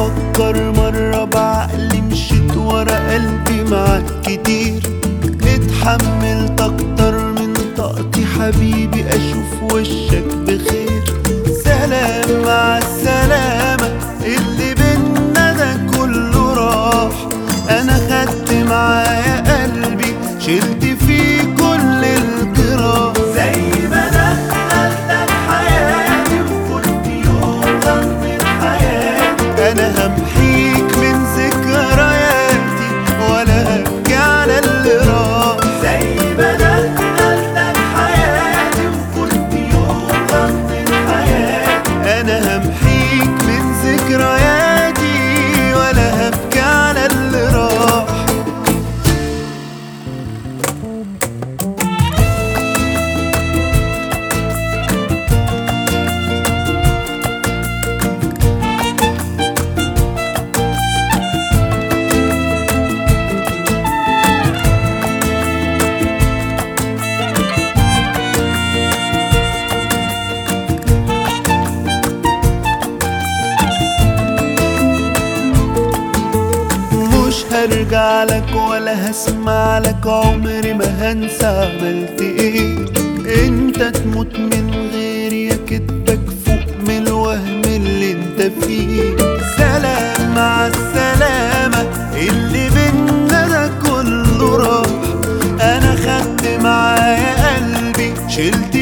افكر مرة بعقلي مشيت ورا قلبي معاك كتير اتحملت اكتر من طاقتي حبيبي اشوف وشك بخير سلام مع السلامة اللي بينا ده كله راح انا خدت معايا قلبي شلت فيه كل الجراح زي ما دخلتك حياتي وكنت يوم غمضت حياتي انا همحيك من ذكرياتي ولا ابكي على اللي راح زي ما دخلتك حياتي وكنت يوم غمضت حياتي انا همحيك من ذكرياتي ولا هبكي على اللي راح مش هرجع لك ولا هسمع لك عمري ما هنسى عملت ايه انت تموت من غيري يا كدبك فوق من الوهم اللي انت فيه سلام مع السلامة اللي بينا ده كله راح انا خدت معايا قلبي شلت